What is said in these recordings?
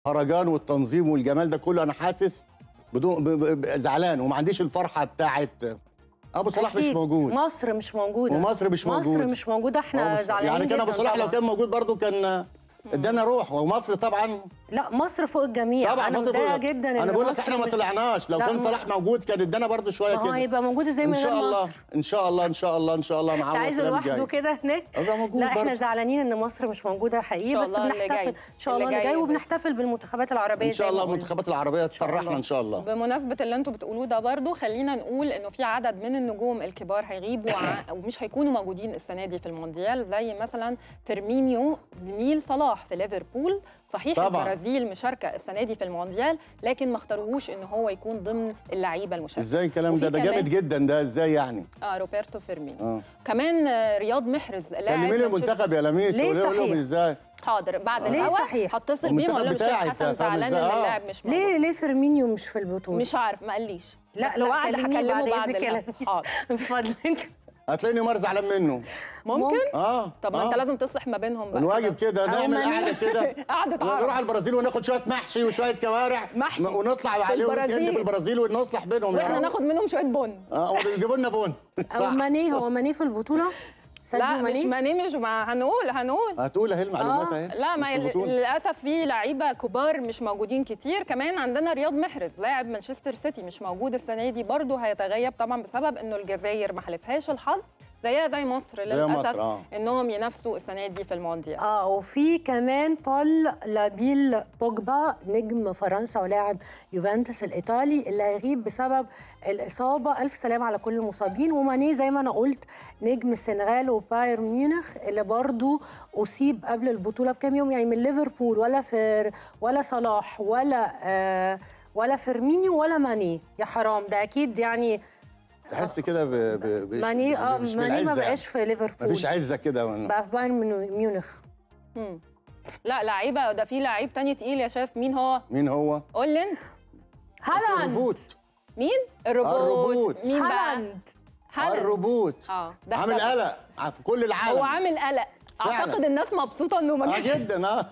هرجان والتنظيم والجمال ده كله انا حاسس بدون ب- ب- ب- زعلان وما عنديش الفرحه بتاعت ابو صلاح مش أكيد. موجود مصر مش موجوده ومصر مش موجود مصر مش موجوده احنا آه، زعلانين يعني كان ابو جداً صلاح لو طبعاً. كان موجود برضو كان ادانا روح ومصر طبعا لا مصر فوق الجميع طبعا انا مصر متضايقه فوق- جدا ان انا بقول لك مصر احنا ما مش- طلعناش لو لا، كان ما- صلاح موجود كان ادانا برضو شويه ما هو كده هيبقى موجود ازاي ان من غير شاء الله مصر ان شاء الله ان شاء الله ان شاء الله معاه انت عايزه الكلام لوحده الجاي. كده هناك ابقى موجود لا احنا برضو. زعلانين ان مصر مش موجوده حقيقي إن بس شاء الله اللي بنحتفل جاي. ان شاء الله اللي اللي جاي جاي. وبنحتفل بالمنتخبات العربيه ان شاء زي الله ما قلنا. المنتخبات العربيه تفرحنا ان شاء الله بمناسبة اللي انتوا بتقولوه ده برضو خلينا نقول انه في عدد من النجوم الكبار هيغيبوا ع- ومش هيكونوا موجودين السنة دي في المونديال زي مثلا فيرمينيو زميل صلاح في ليفربول صحيح طبعاً. البرازيل مشاركة السنة دي في المونديال لكن ما اختاروهوش ان هو يكون ضمن اللعيبة المشاركة ازاي الكلام وفي ده ده كمان- جامد جدا ده ازاي يعني اه روبرتو فيرمينيو اه كمان آه، رياض محرز لاعب كلميني مانشستر- المنتخب يا لميس ليه قولي لهم صحيح؟ ازاي حاضر بعد ليه الهوا صحيح؟ هتصل بيهم اقول لهم المنتخب الشيخ بتاعي، حسن أنت فاهم زعلان إزاي؟ ان آه. اللاعب مش موجود ليه ليه فيرمينيو مش في البطوله مش عارف ما قاليش لا بس لا وعد كلميه هكلمه بعد إذنك يا الهوا لميس. حاضر من فضلك هتلاقيني مره زعلان منه ممكن اه طب ما آه. انت لازم تصلح ما بينهم بقى الواجب كده أو نعمل ماني. قعده كده قعدة نروح عرب على البرازيل وناخد شويه محشي وشويه كوارع محشي. م- ونطلع في عليهم ويكند البرازيل. في البرازيل ونصلح بينهم واحنا يعني. ناخد منهم شويه بن اه ويجيبوا لنا بون او صح ماني هو ماني في البطوله ساديو لا مش ماني مش مع هنقول هنقول هتقول اهي المعلومات آه. اهي لا ما مش في ال- البطولة. للاسف في لعيبه كبار مش موجودين كتير كمان عندنا رياض محرز لاعب مانشستر سيتي مش موجود السنه دي برضه هيتغيب طبعا بسبب انه الجزائر ما حلفهاش الحظ زيها زي مصر زي للاسف مصر، آه. انهم ينافسوا السنه دي في المونديال اه وفي كمان بول لابيل بوجبا نجم فرنسا ولاعب يوفنتوس الايطالي اللي هيغيب بسبب الاصابه الف سلامه على كل المصابين وماني زي ما انا قلت نجم السنغال وبايرن ميونخ اللي برضو اصيب قبل البطوله بكام يوم يعني من ليفربول ولا فير ولا صلاح ولا آه ولا فيرمينيو ولا ماني يا حرام ده اكيد يعني تحس كده ب... ب... ب... ماني اه مش ماني ما بالعزة بقاش في ليفربول مفيش عزه كده بقى في بايرن ميونخ مم. لا لعيبه ده في لعيب تاني تقيل يا شاف مين هو مين هو؟ قول لي انت هالاند الروبوت مين الروبوت, الروبوت. مين بقى هالاند هالاند. الروبوت اه ده عامل اختفى. قلق في كل العالم هو عامل قلق فعلا. اعتقد الناس مبسوطه انه ما اه جاش جدا اه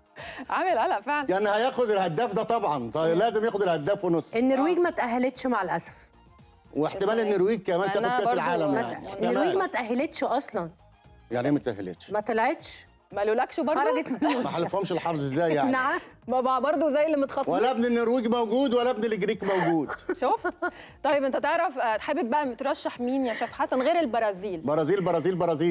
عامل قلق فعلا يعني هياخد الهداف ده طبعا طيب لازم ياخد الهداف ونص النرويج ما تاهلتش مع الاسف واحتمال النرويج كمان تاخد أنا كاس برضو العالم ما يعني النرويج ما كمان تاهلتش اصلا يعني ايه ما تاهلتش ما طلعتش ما لولكش برضه خرجت من ما حلفهمش الحظ ازاي يعني نعم ما برضه زي اللي متخصصين ولا ابن النرويج موجود ولا ابن الجريك موجود شفت طيب انت تعرف آه، حابب بقى ترشح مين يا شيف حسن غير البرازيل برازيل برازيل برازيل